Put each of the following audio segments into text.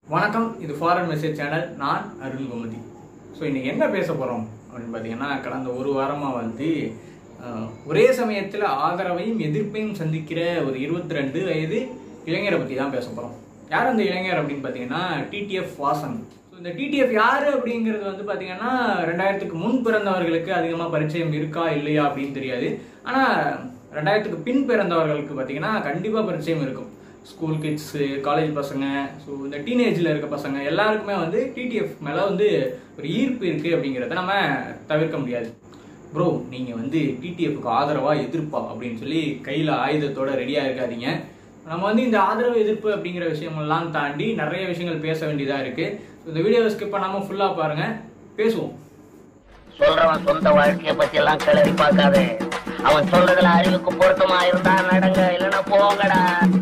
வணக்கம் இது ஃபாரன் message channel நான் அருள் கோமதி ஸோ இன்னைக்கு என்ன பேச போகிறோம் அப்படின்னு பார்த்தீங்கன்னா கடந்த ஒரு வாரமாக வந்து அஹ், ஒரே சமயத்தில் ஆதரவையும் எதிர்ப்பையும் சந்திக்கிற ஒரு இருபத்தி ரெண்டு வயது இளைஞரை பற்றி தான் பேச போகிறோம் யார் அந்த இளைஞர் அப்படின்னு பார்த்தீங்கன்னா டிடிஎஃப் வாசன் ஸோ இந்த டிடிஎஃப் யார் அப்படிங்கிறது வந்து பார்த்தீங்கன்னா ரெண்டாயிரத்துக்கு முன் பிறந்தவர்களுக்கு அதிகமாக பரிச்சயம் இருக்கா இல்லையா அப்படின்னு தெரியாது ஆனால் ரெண்டாயிரத்துக்கு பின் பிறந்தவர்களுக்கு பார்த்தீங்கன்னா கண்டிப்பாக பரிச்சயம் இருக்கும் ஸ்கூல் கிட்ஸு காலேஜ் பசங்க ஸோ இந்த டீனேஜில் இருக்க பசங்க எல்லாருக்குமே வந்து டிடிஎஃப் மேலே வந்து ஒரு ஈர்ப்பு இருக்குது அப்படிங்கிறத நம்ம தவிர்க்க முடியாது ப்ரோ நீங்கள் வந்து டிடிஎஃப்க்கு ஆதரவாக எதிர்ப்பா அப்படின்னு சொல்லி கையில் ஆயுதத்தோட ரெடியாக இருக்காதீங்க நம்ம வந்து இந்த ஆதரவு எதிர்ப்பு அப்படிங்கிற விஷயமெல்லாம் தாண்டி நிறைய விஷயங்கள் பேச வேண்டியதாக இருக்குது இந்த வீடியோவை ஸ்கிப் பண்ணாமல் ஃபுல்லாக பாருங்கள் பேசுவோம் சொல்றவன் சொந்த வாழ்க்கைய பத்தி எல்லாம் கிளறி பார்க்காதே அவன் சொல்றதுல அறிவுக்கு பொருத்தமா இருந்தா நடங்க இல்லைன்னா போங்கடா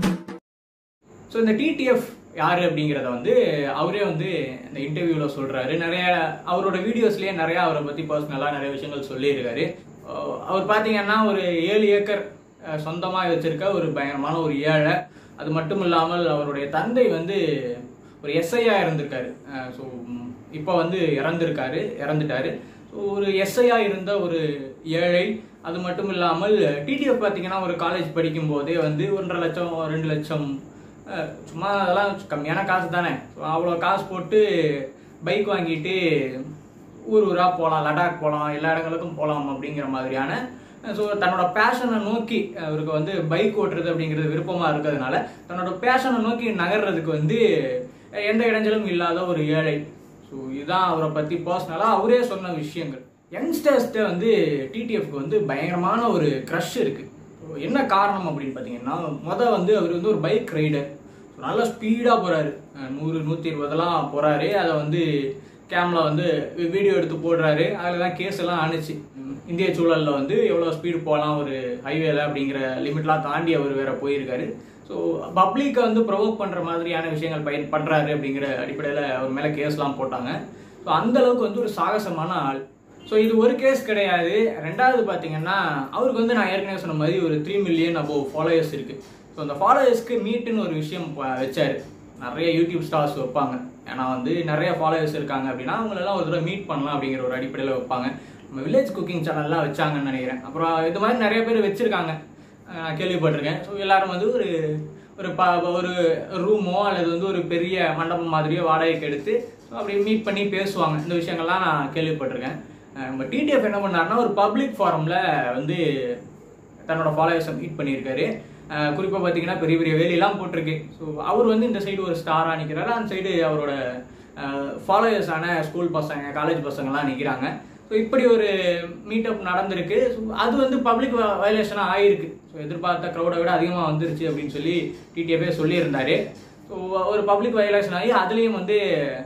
ஸோ இந்த டிடிஎஃப் யார் அப்படிங்கிறத வந்து அவரே வந்து இந்த இன்டர்வியூவில் சொல்கிறாரு நிறைய அவரோட வீடியோஸ்லேயே நிறைய அவரை பற்றி பர்சனலாக நிறைய விஷயங்கள் சொல்லியிருக்காரு அஹ் அவர் பார்த்தீங்கன்னா ஒரு ஏழு ஏக்கர் சொந்தமாக வச்சிருக்க ஒரு பயங்கரமான ஒரு ஏழை அது மட்டும் இல்லாமல் அவருடைய தந்தை வந்து ஒரு எஸ்ஐயா இருந்திருக்காரு ஸோ இப்போ வந்து இறந்திருக்காரு இறந்துட்டாரு ஸோ ஒரு எஸ்ஐயா இருந்த ஒரு ஏழை அது மட்டும் இல்லாமல் டிடிஎஃப் பார்த்தீங்கன்னா ஒரு காலேஜ் படிக்கும் போதே வந்து ஒன்றரை லட்சம் ரெண்டு லட்சம் அஹ், சும்மா அதெல்லாம் கம்மியான காசு தானே ஸோ அவ்வளோ காசு போட்டு பைக் வாங்கிட்டு ஊர் ஊராக போகலாம் லடாக் போகலாம் எல்லா இடங்களுக்கும் போகலாம் அப்படிங்கிற மாதிரியான ஸோ தன்னோட பேஷனை நோக்கி அவருக்கு வந்து பைக் ஓட்டுறது அப்படிங்கிறது விருப்பமாக இருக்கிறதுனால தன்னோட பேஷனை நோக்கி நகர்றதுக்கு வந்து எந்த இடைஞ்சலும் இல்லாத ஒரு ஏழை ஸோ இதுதான் அவரை பற்றி பர்சனலாக அவரே சொன்ன விஷயங்கள் யங்ஸ்டர்ஸ்கிட்ட வந்து டிடிஎஃப்க்கு வந்து பயங்கரமான ஒரு க்ரஷ் இருக்குது என்ன காரணம் அப்படின்னு பார்த்தீங்கன்னா மொதல் வந்து அவர் வந்து ஒரு பைக் ரைடர் நல்ல ஸ்பீடாக போகிறாரு நூறு நூற்றி இருபதெல்லாம் போகிறாரு அதை வந்து கேமரா வந்து வீடியோ எடுத்து போடுறாரு அதில் தான் கேஸ் எல்லாம் ஆணுச்சு உம், இந்திய சூழலில் வந்து எவ்வளோ ஸ்பீடு போகலாம் ஒரு ஹைவேல அப்படிங்கிற லிமிட்லாம் தாண்டி அவர் வேற போயிருக்காரு ஸோ பப்ளிக்கை வந்து ப்ரொவோக் பண்ணுற மாதிரியான விஷயங்கள் பயன் பண்ணுறாரு அப்படிங்கிற அடிப்படையில் அவர் மேலே கேஸ்லாம் போட்டாங்க ஸோ அந்த அளவுக்கு வந்து ஒரு சாகசமான ஆள் ஸோ இது ஒரு கேஸ் கிடையாது ரெண்டாவது பார்த்தீங்கன்னா அவருக்கு வந்து நான் ஏற்கனவே சொன்ன மாதிரி ஒரு த்ரீ மில்லியன் அபோவ் ஃபாலோயர்ஸ் இருக்கு ஸோ அந்த ஃபாலோயர்ஸ்க்கு மீட்டுன்னு ஒரு விஷயம் ப- வச்சாரு நிறைய யூடியூப் ஸ்டார்ஸ் வைப்பாங்க ஏன்னா வந்து நிறைய ஃபாலோயர்ஸ் இருக்காங்க அப்படின்னா அவங்களெல்லாம் ஒரு தடவை மீட் பண்ணலாம் அப்படிங்கிற ஒரு அடிப்படையில் வைப்பாங்க நம்ம வில்லேஜ் குக்கிங் சேனல்லாம் வச்சாங்கன்னு நினைக்கிறேன் அப்புறம் இது மாதிரி நிறைய பேர் வச்சிருக்காங்க அஹ் நான் கேள்விப்பட்டிருக்கேன் ஸோ எல்லாரும் வந்து ஒரு ஒரு ப ஒரு ரூமோ அல்லது வந்து ஒரு பெரிய மண்டபம் மாதிரியோ வாடகைக்கு எடுத்து ஸோ அப்படி மீட் பண்ணி பேசுவாங்க இந்த விஷயங்கள்லாம் நான் கேள்விப்பட்டிருக்கேன் அஹ் நம்ம டிடிஎஃப் என்ன பண்ணாருன்னா ஒரு பப்ளிக் ஃபாரமில் வந்து தன்னோட ஃபாலோவர்ஸை மீட் பண்ணியிருக்காரு குறிப்பாக பார்த்தீங்கன்னா பெரிய பெரிய வேலையெல்லாம் போட்டிருக்கு ஸோ அவர் வந்து இந்த சைடு ஒரு ஸ்டாராக நிற்கிறாரு அந்த சைடு அவரோட ஃபாலோயர்ஸான ஸ்கூல் பசங்க காலேஜ் பசங்கள்லாம் நிற்கிறாங்க ஸோ இப்படி ஒரு மீட்டப் நடந்திருக்கு ஸோ அது வந்து பப்ளிக் வயலேஷனாக ஆயிருக்கு ஸோ எதிர்பார்த்த க்ரௌடை விட அதிகமாக வந்துருச்சு அப்படின்னு சொல்லி டிடிஎஃபே சொல்லியிருந்தாரு ஸோ ஒரு பப்ளிக் வயலேஷன் ஆகி அதுலேயும் வந்து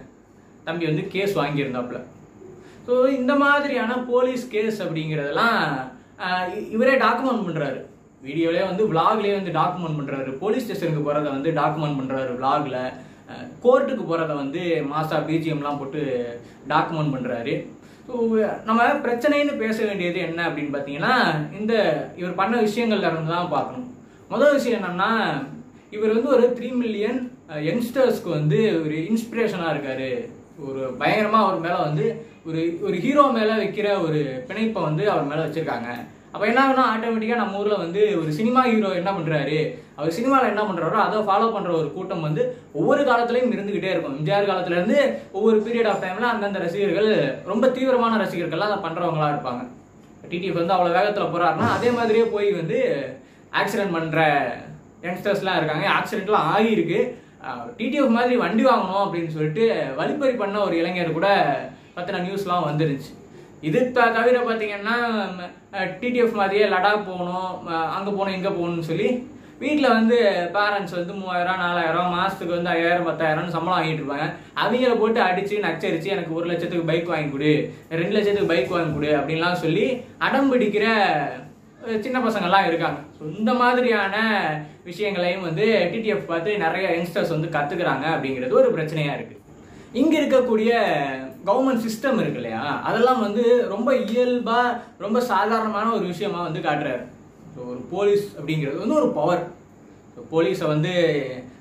தம்பி வந்து கேஸ் வாங்கியிருந்தாப்புல ஸோ இந்த மாதிரியான போலீஸ் கேஸ் அப்படிங்கிறதெல்லாம் ஆஹ் இ- இவரே டாக்குமெண்ட் பண்ணுறாரு வீடியோலே வந்து விலாக்லேயே வந்து டாக்குமெண்ட் பண்ணுறாரு போலீஸ் ஸ்டேஷனுக்கு போகிறத வந்து டாக்குமெண்ட் பண்ணுறாரு விலாகில் கோர்ட்டுக்கு போகிறத வந்து மாசா பிஜிஎம்லாம் போட்டு டாக்குமெண்ட் பண்ணுறாரு ஸோ நம்ம பிரச்சனைன்னு பேச வேண்டியது என்ன அப்படின்னு பார்த்தீங்கன்னா இந்த இவர் பண்ண விஷயங்கள்ல இருந்து தான் பார்க்கணும் முதல் விஷயம் என்னன்னா இவர் வந்து ஒரு த்ரீ மில்லியன் யங்ஸ்டர்ஸ்க்கு வந்து ஒரு இன்ஸ்பிரேஷனாக இருக்காரு ஒரு பயங்கரமாக அவர் மேலே வந்து ஒரு ஒரு ஹீரோ மேலே வைக்கிற ஒரு பிணைப்பை வந்து அவர் மேலே வச்சிருக்காங்க அப்போ என்ன ஆகுனா ஆட்டோமேட்டிக்காக நம்ம ஊரில் வந்து ஒரு சினிமா ஹீரோ என்ன பண்ணுறாரு அவர் சினிமாவில் என்ன பண்ணுறாரோ அதை ஃபாலோ பண்ணுற ஒரு கூட்டம் வந்து ஒவ்வொரு காலத்துலையும் இருந்துக்கிட்டே இருக்கும் எம்ஜிஆர் காலத்துலேருந்து ஒவ்வொரு பீரியட் ஆஃப் டைமில் அந்தந்த ரசிகர்கள் ரொம்ப தீவிரமான ரசிகர்கள்லாம் அதை பண்ணுறவங்களா இருப்பாங்க டிடிஎஃப் வந்து அவ்வளோ வேகத்தில் போகிறாருன்னா அதே மாதிரியே போய் வந்து ஆக்சிடென்ட் பண்ணுற யங்ஸ்டர்ஸ்லாம் இருக்காங்க ஆக்சிடென்ட்லாம் ஆகியிருக்கு டிடிஎஃப் மாதிரி வண்டி வாங்கணும் அப்படின்னு சொல்லிட்டு வழிப்பறி பண்ண ஒரு இளைஞர் கூட பற்றின நியூஸ்லாம் வந்துருச்சு இது த- தவிர பார்த்தீங்கன்னா டிடிஎஃப் மாதிரியே லடாக் போகணும் அங்கே போகணும் இங்கே போகணும்னு சொல்லி வீட்டில் வந்து பேரண்ட்ஸ் வந்து மூவாயிரம் நாலாயிரம் மாதத்துக்கு வந்து ஐயாயிரம் பத்தாயிரம் சம்பளம் வாங்கிட்டு இருப்பாங்க அவங்கள போட்டு அடித்து நச்சரித்து எனக்கு ஒரு லட்சத்துக்கு பைக் வாங்கி கொடு ரெண்டு லட்சத்துக்கு பைக் வாங்கி கொடு அப்படின்லாம் சொல்லி அடம் பிடிக்கிற அஹ், சின்ன பசங்கள்லாம் இருக்காங்க ஸோ இந்த மாதிரியான விஷயங்களையும் வந்து டிடிஎஃப் பார்த்து நிறைய யங்ஸ்டர்ஸ் வந்து கற்றுக்குறாங்க அப்படிங்கிறது ஒரு பிரச்சனையாக இருக்குது இங்க இருக்கக்கூடிய கவர்மெண்ட் சிஸ்டம் இருக்கு இல்லையா அதெல்லாம் வந்து ரொம்ப இயல்பா ரொம்ப சாதாரணமான ஒரு விஷயமா வந்து காட்டுறாரு So, ஒரு போலீஸ் அப்படிங்கிறது வந்து ஒரு பவர் போலீஸை வந்து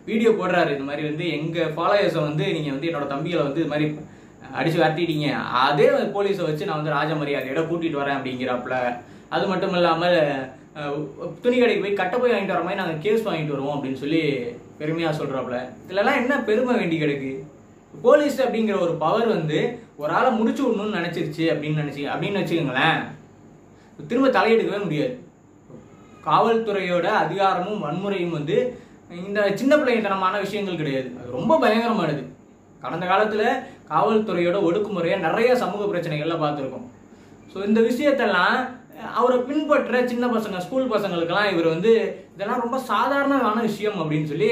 வீடியோ போடுறாரு இந்த மாதிரி வந்து எங்கள் ஃபாலோயர்ஸை வந்து நீங்கள் வந்து என்னோட தம்பிகளை வந்து இது மாதிரி அடிச்சு விரட்டிட்டீங்க அதே போலீஸை வச்சு நான் வந்து ராஜ மரியாதையோட கூட்டிட்டு வரேன் அப்படிங்கிறாப்புல அது மட்டும் இல்லாமல் துணி கடைக்கு போய் கட்டை போய் வாங்கிட்டு வர மாதிரி நாங்கள் கேஸ் வாங்கிட்டு வருவோம் அப்படின்னு சொல்லி பெருமையாக சொல்கிறாப்புல இதுலலாம் என்ன பெருமை வேண்டி கிடக்கு போலீஸ் அப்படிங்கிற ஒரு பவர் வந்து ஒரு ஆளை முடிச்சு விடணும்னு நினச்சிருச்சு அப்படின்னு நினச்சி அப்படின்னு வச்சுக்கோங்களேன் திரும்ப தலையெடுக்கவே முடியாது காவல்துறையோட அதிகாரமும் வன்முறையும் வந்து இந்த சின்ன பிள்ளைத்தனமான விஷயங்கள் கிடையாது அது ரொம்ப பயங்கரமானது கடந்த காலத்துல காவல்துறையோட ஒடுக்குமுறையை நிறைய சமூக பிரச்சனைகள்ல பார்த்துருக்கோம் ஸோ இந்த விஷயத்தெல்லாம் அவரை பின்பற்ற சின்ன பசங்க ஸ்கூல் பசங்களுக்கெல்லாம் இவர் வந்து இதெல்லாம் ரொம்ப சாதாரணமான விஷயம் அப்படின்னு சொல்லி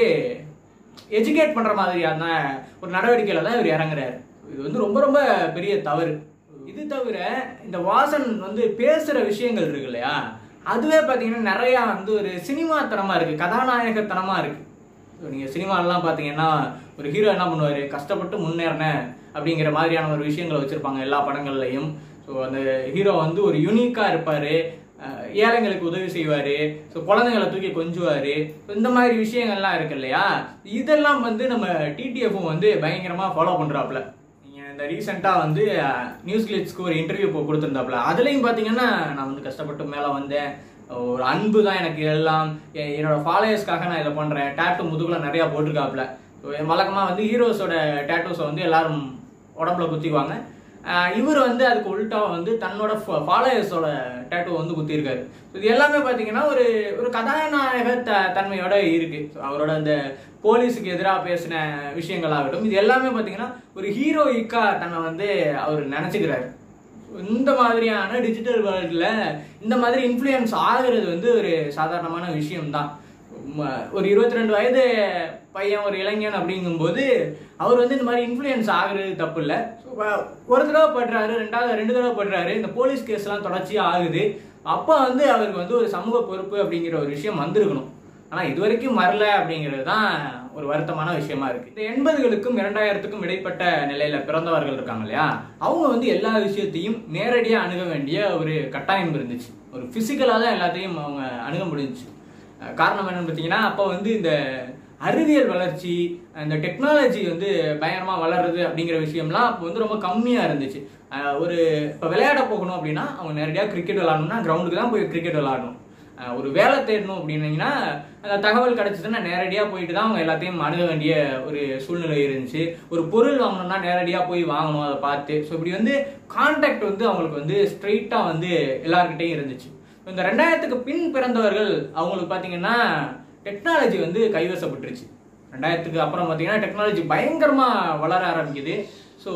எஜுகேட் பண்ற மாதிரியான ஒரு நடவடிக்கையில தான் இவர் இறங்குறாரு இது வந்து ரொம்ப ரொம்ப பெரிய தவறு இது தவிர இந்த வாசன் வந்து பேசுற விஷயங்கள் இருக்கு இல்லையா அதுவே பார்த்தீங்கன்னா நிறையா வந்து ஒரு சினிமாத்தனமா இருக்கு கதாநாயகத்தனமா இருக்கு So, நீங்க சினிமாலலாம் பார்த்தீங்கன்னா ஒரு ஹீரோ என்ன பண்ணுவாரு கஷ்டப்பட்டு முன்னேறினேன் அப்படிங்கிற மாதிரியான ஒரு விஷயங்களை வச்சிருப்பாங்க எல்லா படங்கள்லையும் ஸோ அந்த ஹீரோ வந்து ஒரு யூனிக்காக இருப்பாரு அஹ் ஏழைங்களுக்கு உதவி செய்வாரு ஸோ குழந்தைங்களை தூக்கி கொஞ்சுவாரு So, இந்த மாதிரி விஷயங்கள்லாம் இருக்கு இல்லையா இதெல்லாம் வந்து நம்ம டிடிஎஃப்பும் வந்து பயங்கரமாக ஃபாலோ பண்றாப்ல நீங்க இந்த ரீசெண்டாக வந்து நியூஸ் கிளிட்ஸ்க்கு ஒரு இன்டர்வியூ இப்போ கொடுத்துருந்தாப்புல அதுலேயும் பார்த்தீங்கன்னா நான் வந்து கஷ்டப்பட்டு மேலே வந்தேன் ஒரு அன்பு தான் எனக்கு எல்லாம் எ- என்னோட ஃபாலோயர்ஸ்க்காக நான் இதை பண்ணுறேன் டேட்டு முதுகுல நிறையா போட்டிருக்காப்புல ஸோ வழக்கமாக வந்து ஹீரோஸோட டேட்டூஸை வந்து எல்லாரும் உடம்புல குத்திக்குவாங்க ஆஹ் இவர் வந்து அதுக்கு உல்ட்டா வந்து தன்னோட ஃபாலோயர்ஸோட டேட்டூ வந்து குத்திருக்காரு இது எல்லாமே பார்த்தீங்கன்னா ஒரு ஒரு கதாநாயக த தன்மையோட இருக்கு So அவரோட அந்த போலீஸுக்கு எதிராக பேசின விஷயங்களாகட்டும் இது எல்லாமே பார்த்தீங்கன்னா ஒரு ஹீரோயிக்கா தன்னை வந்து அவர் நினச்சிக்கிறாரு இந்த மாதிரியான டிஜிட்டல் வேர்ல்டில் இந்த மாதிரி இன்ஃப்ளூயன்ஸ் ஆகுறது வந்து ஒரு சாதாரணமான விஷயம்தான் ம- ஒரு இருபத்தி ரெண்டு வயது பையன் ஒரு இளைஞன் அப்படிங்கும்போது அவர் வந்து இந்த மாதிரி இன்ஃப்ளூயன்ஸ் ஆகுறது தப்பு இல்லை ஒரு தடவை படுறாரு ரெண்டாவது ரெண்டு தடவை படுறாரு இந்த போலீஸ் கேஸ்லாம் தொடர்ச்சியாக ஆகுது அப்போ வந்து அவருக்கு வந்து ஒரு சமூக பொறுப்பு அப்படிங்கிற ஒரு விஷயம் வந்திருக்கணும் ஆனால் இது வரைக்கும் வரல அப்படிங்கிறது தான் ஒரு வருத்தமான விஷயமா இருக்கு இந்த எண்பதுகளுக்கும் இரண்டாயிரத்துக்கும் இடைப்பட்ட நிலையில பிறந்தவர்கள் இருக்காங்க இல்லையா அவங்க வந்து எல்லா விஷயத்தையும் நேரடியாக அணுக வேண்டிய ஒரு கட்டாயம் இருந்துச்சு ஒரு ஃபிசிக்கலாக தான் எல்லாத்தையும் அவங்க அணுக முடிஞ்சுச்சு அஹ் காரணம் என்னன்னு பார்த்தீங்கன்னா அப்போ வந்து இந்த அறிவியல் வளர்ச்சி இந்த டெக்னாலஜி வந்து பயங்கரமாக வளருது அப்படிங்கிற விஷயம்லாம் அப்போ வந்து ரொம்ப கம்மியாக இருந்துச்சு அஹ் ஒரு இப்போ விளையாட போகணும் அப்படின்னா அவங்க நேரடியாக கிரிக்கெட் விளாடணும்னா கிரவுண்டுக்கு தான் போய் கிரிக்கெட் விளாடணும் அஹ் ஒரு வேலை தேடணும் அப்படின்னீங்கன்னா அந்த தகவல் கிடைச்சதுன்னா நேரடியாக போயிட்டு தான் அவங்க எல்லாத்தையும் அணுக வேண்டிய ஒரு சூழ்நிலை இருந்துச்சு ஒரு பொருள் வாங்கணும்னா நேரடியாக போய் வாங்கணும் அதை பார்த்து ஸோ இப்படி வந்து கான்டாக்ட் வந்து அவங்களுக்கு வந்து ஸ்ட்ரெயிட்டாக வந்து எல்லாருக்கிட்டையும் இருந்துச்சு இந்த ரெண்டாயிரத்துக்கு பின் பிறந்தவர்கள் அவங்களுக்கு பார்த்தீங்கன்னா டெக்னாலஜி வந்து கைவசப்பட்டுருச்சு ரெண்டாயிரத்துக்கு அப்புறம் பார்த்தீங்கன்னா டெக்னாலஜி பயங்கரமாக வளர ஆரம்பிக்குது ஸோ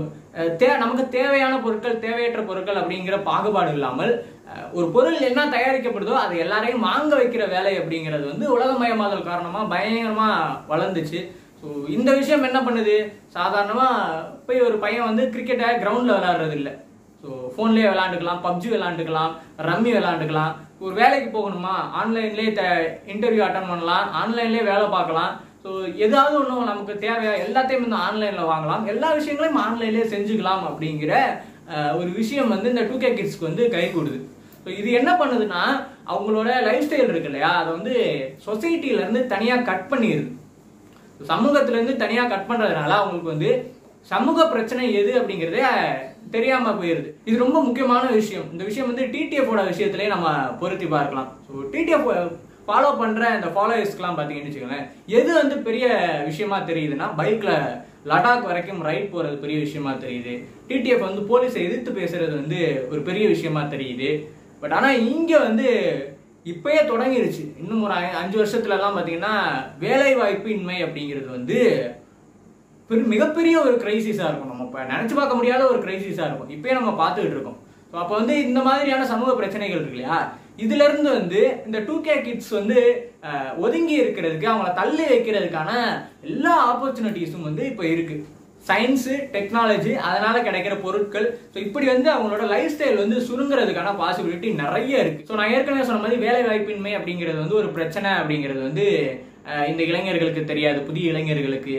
தே நமக்கு தேவையான பொருட்கள் தேவையற்ற பொருட்கள் அப்படிங்கிற பாகுபாடு இல்லாமல் அஹ், ஒரு பொருள் என்ன தயாரிக்கப்படுதோ அதை எல்லாரையும் வாங்க வைக்கிற வேலை அப்படிங்கிறது வந்து உலகமயமாதல் காரணமாக பயங்கரமாக வளர்ந்துச்சு ஸோ இந்த விஷயம் என்ன பண்ணுது சாதாரணமாக போய் ஒரு பையன் வந்து கிரிக்கெட்டை கிரவுண்டில் விளையாடுறது இல்லை ஸோ ஃபோன்லேயே விளாண்டுக்கலாம் பப்ஜி விளாண்டுக்கலாம் ரம்மி விளாண்டுக்கலாம் ஒரு வேலைக்கு போகணுமா ஆன்லைன்லேயே த இன்டர்வியூ அட்டன் பண்ணலாம் ஆன்லைன்லேயே வேலை பார்க்கலாம் ஸோ ஏதாவது ஒன்று நமக்கு தேவையா எல்லாத்தையும் இந்த ஆன்லைனில் வாங்கலாம் எல்லா விஷயங்களையும் ஆன்லைன்லேயே செஞ்சுக்கலாம் அப்படிங்கிற அஹ், ஒரு விஷயம் வந்து இந்த டூ கே கிட்ஸ்க்கு வந்து கை கொடுது ஸோ இது என்ன பண்ணுதுன்னா அவங்களோட லைஃப் ஸ்டைல் இருக்கு இல்லையா அதை வந்து சொசைட்டிலேருந்து தனியாக கட் பண்ணிடுது சமூகத்துல இருந்து தனியா கட் பண்றதுனால அவங்களுக்கு வந்து சமூக பிரச்சனை எது அப்படிங்கறதே தெரியாம போயிருது இது ரொம்ப முக்கியமான விஷயம் இந்த விஷயம் வந்து டிடிஎஃப் ஓட விஷயத்திலேயே நம்ம பொருத்தி பார்க்கலாம் ஸோ டிடிஎஃப் ஃபாலோ பண்ற இந்த ஃபாலோவர்ஸ்க்குலாம் பார்த்தீங்கன்னு வச்சுக்கோங்களேன் எது வந்து பெரிய விஷயமா தெரியுதுன்னா பைக்ல லடாக் வரைக்கும் ரைட் போறது பெரிய விஷயமா தெரியுது டிடிஎஃப் வந்து போலீஸை எதிர்த்து பேசுறது வந்து ஒரு பெரிய விஷயமா தெரியுது பட் ஆனா இங்க வந்து இப்பயே தொடங்கிருச்சு இன்னும் ஒரு ஐ- அஞ்சு வருஷத்துல எல்லாம் பாத்தீங்கன்னா வேலை வாய்ப்பு இன்மை அப்படிங்கிறது வந்து பெரு- மிகப்பெரிய ஒரு கிரைசிஸா இருக்கும் நம்ம இப்ப நினைச்சு பார்க்க முடியாத ஒரு கிரைசிஸா இருக்கும் இப்பயே நம்ம பார்த்துக்கிட்டு இருக்கோம் ஸோ அப்போ வந்து இந்த மாதிரியான சமூக பிரச்சனைகள் இருக்கு இல்லையா இதுல இருந்து வந்து இந்த டூ கே கிட்ஸ் வந்து அஹ், ஒதுங்கி இருக்கிறதுக்கு அவங்கள தள்ளி வைக்கிறதுக்கான எல்லா ஆப்பர்ச்சுனிட்டிஸும் வந்து இப்போ இருக்கு சயின்ஸு டெக்னாலஜி அதனால கிடைக்கிற பொருட்கள் ஸோ இப்படி வந்து அவங்களோட லைஃப் ஸ்டைல் வந்து சுருங்குறதுக்கான பாசிபிலிட்டி நிறைய இருக்கு ஸோ நான் ஏற்கனவே சொன்ன மாதிரி வேலை வாய்ப்பின்மை அப்படிங்கிறது வந்து ஒரு பிரச்சனை அப்படிங்கிறது வந்து அஹ், இந்த இளைஞர்களுக்கு தெரியாது புதிய இளைஞர்களுக்கு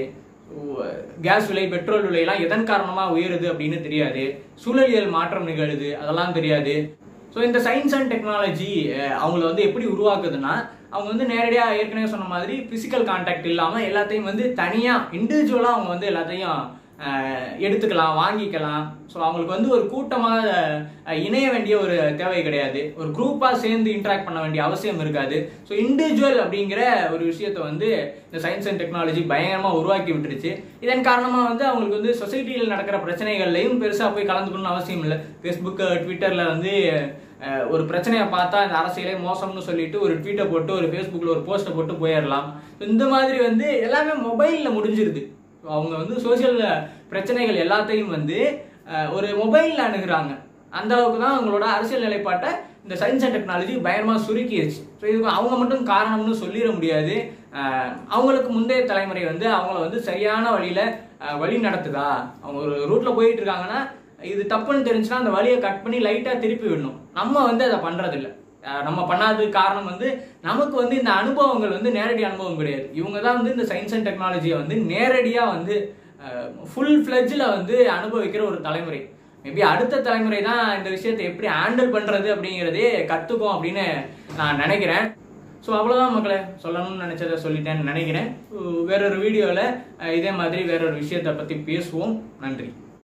கேஸ் விலை பெட்ரோல் விலையெல்லாம் எதன் காரணமாக உயருது அப்படின்னு தெரியாது சூழலியல் மாற்றம் நிகழுது அதெல்லாம் தெரியாது ஸோ இந்த சயின்ஸ் அண்ட் டெக்னாலஜி அவங்கள வந்து எப்படி உருவாக்குதுன்னா அவங்க வந்து நேரடியாக ஏற்கனவே சொன்ன மாதிரி ஃபிசிக்கல் கான்டாக்ட் இல்லாமல் எல்லாத்தையும் வந்து தனியாக இண்டிவிஜுவலாக அவங்க வந்து எல்லாத்தையும் அஹ், எடுத்துக்கலாம் வாங்கிக்கலாம் ஸோ அவங்களுக்கு வந்து ஒரு கூட்டமாக அஹ், இணைய வேண்டிய ஒரு தேவை கிடையாது ஒரு குரூப்பாக சேர்ந்து இன்ட்ராக்ட் பண்ண வேண்டிய அவசியம் இருக்காது ஸோ இண்டிவிஜுவல் அப்படிங்கிற ஒரு விஷயத்தை வந்து இந்த சயின்ஸ் அண்ட் டெக்னாலஜி பயங்கரமாக உருவாக்கி விட்டுருச்சு இதன் காரணமாக வந்து அவங்களுக்கு வந்து சொசைட்டியில் நடக்கிற பிரச்சனைகள்லையும் பெருசாக போய் கலந்துக்கணும்னு அவசியம் இல்லை ஃபேஸ்புக் ட்விட்டரில் வந்து அஹ், ஒரு பிரச்சனையை பார்த்தா இந்த அரசியலே மோசம்னு சொல்லிட்டு ஒரு ட்வீட்டை போட்டு ஒரு ஃபேஸ்புக்கில் ஒரு போஸ்ட்டை போட்டு போயிடலாம் இந்த மாதிரி வந்து எல்லாமே மொபைலில் முடிஞ்சிருது So, அவங்க வந்து சோஷியல் பிரச்சனைகள் எல்லாத்தையும் வந்து அஹ், ஒரு மொபைலில் அணுகுறாங்க அந்த அளவுக்கு தான் அவங்களோட அரசியல் நிலைப்பாட்டை இந்த சயின்ஸ் அண்ட் டெக்னாலஜி பயங்கரமாக சுருக்கிடுச்சு ஸோ இதுக்கு அவங்க மட்டும் காரணம்னு சொல்லிட முடியாது அஹ், அவங்களுக்கு முந்தைய தலைமுறை வந்து அவங்கள வந்து சரியான வழியில அஹ், வழி நடத்துதா அவங்க ஒரு ரூட்ல போயிட்டு இருக்காங்கன்னா இது தப்புன்னு தெரிஞ்சுன்னா அந்த வழியை கட் பண்ணி லைட்டா திருப்பி விடணும் நம்ம வந்து அதை பண்றதில்ல அஹ், நம்ம பண்ணாததுக்கு காரணம் வந்து நமக்கு வந்து இந்த அனுபவங்கள் வந்து நேரடி அனுபவம் கிடையாது இவங்க தான் வந்து இந்த சயின்ஸ் அண்ட் டெக்னாலஜியை வந்து நேரடியாக வந்து ஃபுல் ஃப்ளெஜில் வந்து அனுபவிக்கிற ஒரு தலைமுறை மேபி அடுத்த தலைமுறை தான் இந்த விஷயத்தை எப்படி ஹேண்டில் பண்ணுறது அப்படிங்கிறதே கற்றுக்கும் அப்படின்னு நான் நினைக்கிறேன் ஸோ அவ்வளோதான் மக்களை சொல்லணும்னு நினச்சதை சொல்லிட்டேன்னு நினைக்கிறேன் வேறொரு வீடியோவில் இதே மாதிரி வேறொரு விஷயத்தை பற்றி பேசுவோம் நன்றி